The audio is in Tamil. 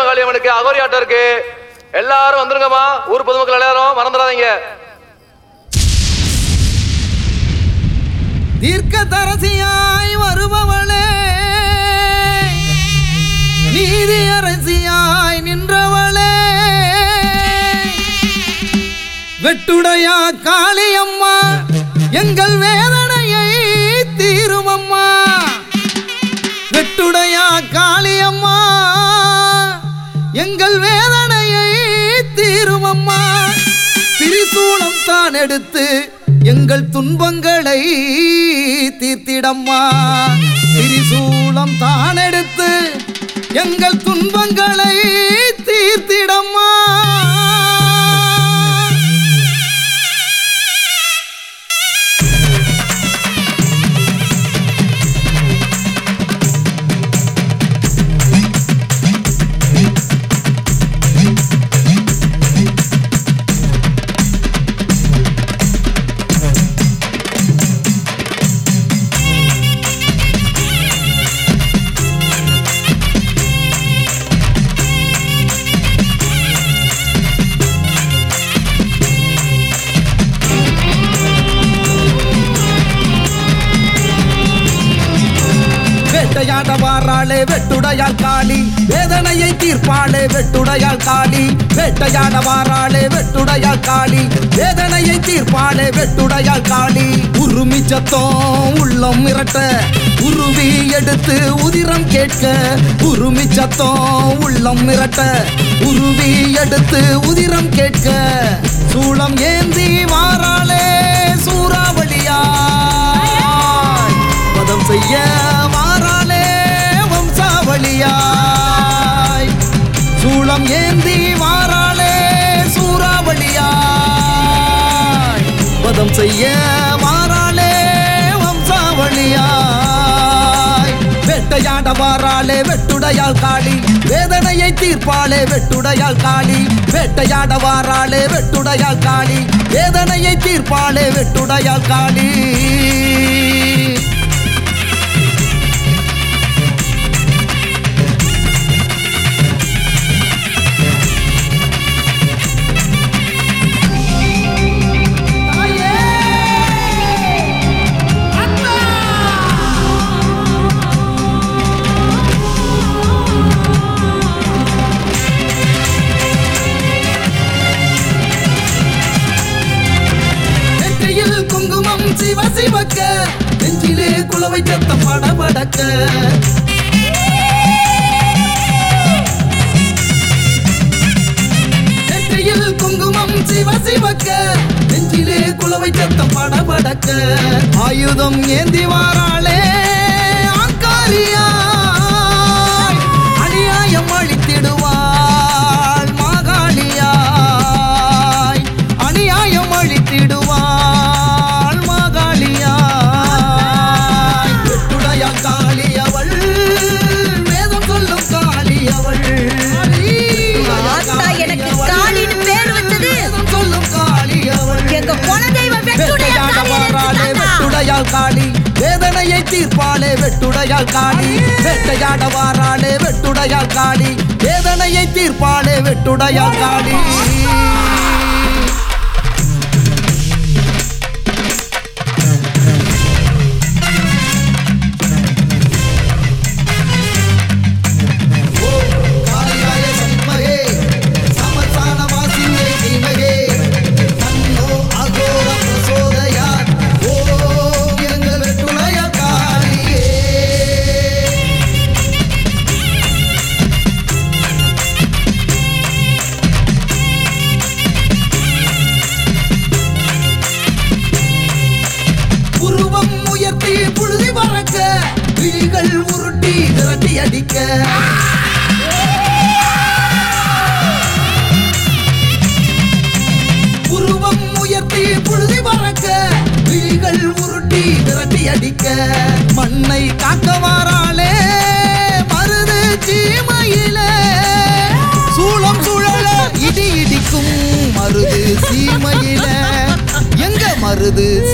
மகாளி அம்மனுக்கு அகோரி ஆட்டம் இருக்கு எல்லாரும் வந்துருங்கம்மா ஊர் பொதுமக்கள் எல்லாரும் மறந்துடாதீங்க தீர்க்கதரசியாய் வருபவளே நீதி அரசியாய் நின்றவளே வெட்டுடையா காளியம்மா எங்கள் வேதனையை தீருமம்மா வெட்டுடையா காளியம்மா எங்கள் வேதனையை தீருமம்மா திரிசூலம் தான் எடுத்து எங்கள் துன்பங்களை தீர்த்திடம்மா திரிசூலம் தான் எடுத்து எங்கள் துன்பங்களை தீர்த்திடம்மா வேட்டையாட வாராளே வெட்டுடையாள் காளி வேதனையை தீர்ப்பாளே வெட்டுடையாள் காளி வேட்டையாட வாராளே வெட்டுடையாள் காளி வேதனையை தீர்ப்பாளே வெட்டுடையாள் காளி உருமி சத்தம் உள்ளம் மிரட்ட உருவி எடுத்து உதிரம் கேட்க உருமி சத்தம் உள்ளம் மிரட்ட உருவி எடுத்து உதிரம் கேட்க சூளம் ஏந்தி வாராளே சூறாவளியாய் பதம் செய்ய வாராளே வம்சாவளியாய் சூளம் ஏந்தி வாராளே சூறாவளியாய் பதம் செய்ய வாராளே வம்சாவளியாய் வேட்டையாட வாராளே வெட்டுடையாள் காளி வேதனையை தீர்ப்பாளே வெட்டுடையாள் காளி வேட்டையாட வாராளே வெட்டுடையாள் காளி வேதனையை தீர்ப்பாளே வெட்டுடையாள் காளி நெற்றியில் குங்குமம் சிவ சிவக்க நெஞ்சிலே குலவை சத்தம் படபடக்க நெற்றியில் குங்குமம் சிவ சிவக்க நெஞ்சிலே குலவை சத்தம் படபடக்க ஆயுதம் ஏந்தி வாராளே ஆங்காரியாய் அநியாயம் அழித்திடுவாள் மாகாளியாய் அநியாயம் அழித்திடுவாள் மாகாளியாய் வெட்டுடைய காளி அவள் வேதம் சொல்லும் காளி அவள் ஆத்தா, எனக்கு காளின்னு பேர் வச்சது. வேதம் சொல்லும் காளி அவள் எங்க குலதெய்வம் வெட்டுடைய வேட்டையாட காளி வாராளே நினைச்சுதாத்தா. வெட்டுடையாள் காளி வேதனையை தீர்ப்பாளே வெட்டுடையாள் காளி வேட்டையாட வாராளே வெட்டுடையாள் காளி வேதனையை தீர்ப்பாளே வெட்டுடையாள் காளி காளியாய சண்மகே சமசான வாசியே தீமகே தன்னோ அகோர பிரசோதயாத் ஓம் எங்கள் வெட்டுடைய காளியே உருவம் உயர்த்தி புழுதி பறக்க விழிகள் உருட்டி விரட்டி அடிக்க உருவம் உயர்த்தி புழுதி பறக்க விழிகள் உருட்டி விரட்டி அடிக்க மண்ணை காக்க வாராளே மருது சீமையில சூளம் சுழல இடி இடிக்கும் மருது சீமையில எங்க மருது